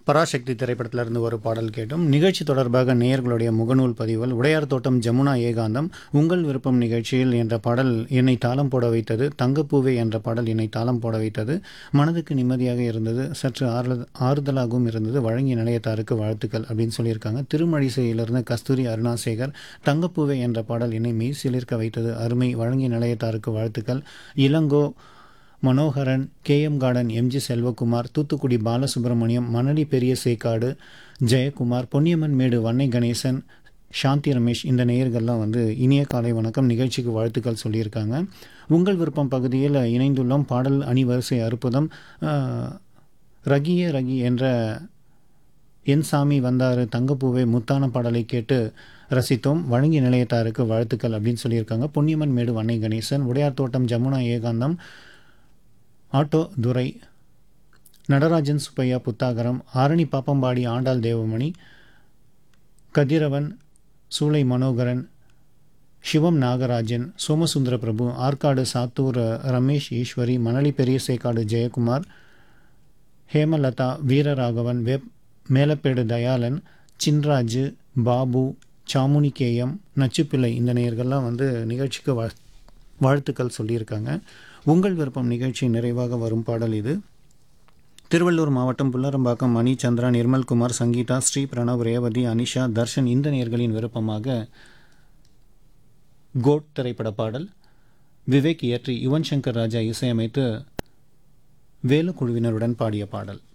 பராசக்தி திரைப்படத்திலிருந்து ஒரு பாடல் கேட்டோம் நிகழ்ச்சி தொடர்பாக நேயர்களுடைய முகநூல் பதிவில் உடையார் தோட்டம் ஜமுனா ஏகாந்தம் உங்கள் விருப்பம் நிகழ்ச்சியில் என்ற பாடல் என்னை தாளம் போட வைத்தது தங்கப்பூவே என்ற பாடல் என்னை தாளம் போட வைத்தது மனதுக்கு நிம்மதியாக இருந்தது சற்று ஆறுதல் ஆறுதலாகவும் இருந்தது வழங்கிய நிலையத்தாருக்கு வாழ்த்துக்கள் அப்படின்னு சொல்லியிருக்காங்க திருமழிசையிலிருந்து கஸ்தூரி அருணாசேகர் தங்கப்பூவே என்ற பாடல் என்னை மெய் சிலிர்க்க வைத்தது அருமை வழங்கிய நிலையத்தாருக்கு வாழ்த்துக்கள் Ilango Manoharan KM garden MG Selvakumar Thoothukudi Balasubramaniam Manali Periya Sekkadu Jayakumar Ponniyamman மேடு வன்னை கணேசன் சாந்தி ரமேஷ் இந்த நேயர்கள்லாம் வந்து இனிய காலை வணக்கம் நிகழ்ச்சிக்கு வாழ்த்துக்கள் சொல்லியிருக்காங்க உங்கள் விருப்பம் பகுதியில் இணைந்துள்ளோம் பாடல் அணிவரிசை அற்புதம் ஆஹ், ரகியே ரகி என்ற என் சாமி வந்தாரு தங்கப்பூவே முத்தான பாடலை கேட்டு ரசித்தோம் வழங்கிய நிலையத்தாருக்கு வாழ்த்துக்கள் அப்படின்னு சொல்லியிருக்காங்க பொன்னியம்மன் மேடு வன்னை கணேசன் உடையார் தோட்டம் ஜமுனா ஏகாந்தம் ஆட்டோ துரை நடராஜன் சுப்பையா புத்தாகரம் ஆரணி பாப்பம்பாடி ஆண்டாள் தேவமணி கதிரவன் சூளை மனோகரன் சிவம் நாகராஜன் சோமசுந்தர பிரபு ஆற்காடு சாத்தூர் ரமேஷ் ஈஸ்வரி மணலி பெரியசேக்காடு ஜெயக்குமார் ஹேமலதா வீரராகவன் வெப் மேலப்பேடு தயாளன் சின்ராஜு பாபு சாமுனிகேயம் நச்சுப்பிள்ளை இந்த நேயர்கள்லாம் வந்து நிகழ்ச்சிக்கு வா வாழ்த்துக்கள் சொல்லியிருக்காங்க உங்கள் விருப்பம் நிகழ்ச்சி நிறைவாக வரும் பாடல் இது திருவள்ளூர் மாவட்டம் புல்லரம்பாக்கம் மணி சந்திரா நிர்மல்குமார் சங்கீதா ஸ்ரீ பிரணவ் ரேவதி அனிஷா தர்ஷன் இந்த நேயர்களின் விருப்பமாக கோட் திரைப்பட பாடல் விவேக் இயற்றி யுவன் சங்கர் ராஜா இசையமைத்து வேலு குழுவினருடன் பாடிய பாடல்